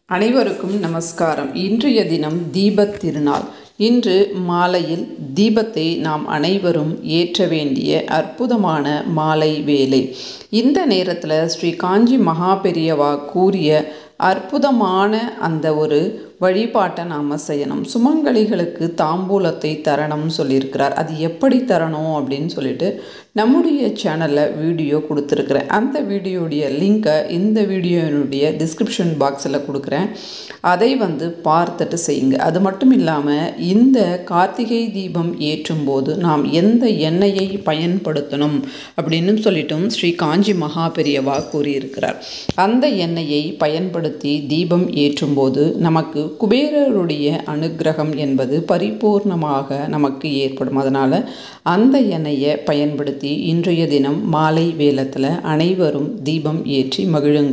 அனைவருக்கும் நமஸ்காரம் இன்றைய தினம் தீபத் திருநாள் இன்று மாலையில் தீபத்தை நாம் அனைவரும் ஏற்ற வேண்டிய அற்புதமான மாலை வேலை இந்த நேரத்தில் ஸ்ரீ காஞ்சி மகா பெரியவா கூறிய அற்புதமான அந்த ஒரு வழிபாட்டை நாம் செய்யணும் சுமங்கலிகளுக்கு தாம்பூலத்தை தரணும்னு சொல்லியிருக்கிறார் அது எப்படி தரணும் அப்படின்னு சொல்லிட்டு நம்முடைய சேனலில் வீடியோ கொடுத்துருக்குறேன் அந்த வீடியோடைய லிங்கை இந்த வீடியோனுடைய டிஸ்கிரிப்ஷன் பாக்ஸில் கொடுக்குறேன் அதை வந்து பார்த்துட்டு செய்யுங்க அது மட்டும் இல்லாமல் இந்த கார்த்திகை தீபம் ஏற்றும் போது நாம் எந்த எண்ணெயை பயன்படுத்தணும் அப்படின்னு சொல்லிட்டும் ஸ்ரீ காஞ்சி மகா பெரியவா கூறியிருக்கிறார் அந்த எண்ணெயை பயன்படுத்தி தீபம் ஏற்றும் போது நமக்கு குபேரருடைய அனுக்கிரகம் என்பது பரிபூர்ணமாக நமக்கு ஏற்படும் அதனால் அந்த எண்ணெயை பயன்படுத்தி இன்றைய தினம் மாலை வேலத்தில் அனைவரும் தீபம் ஏற்றி மகிழுங்க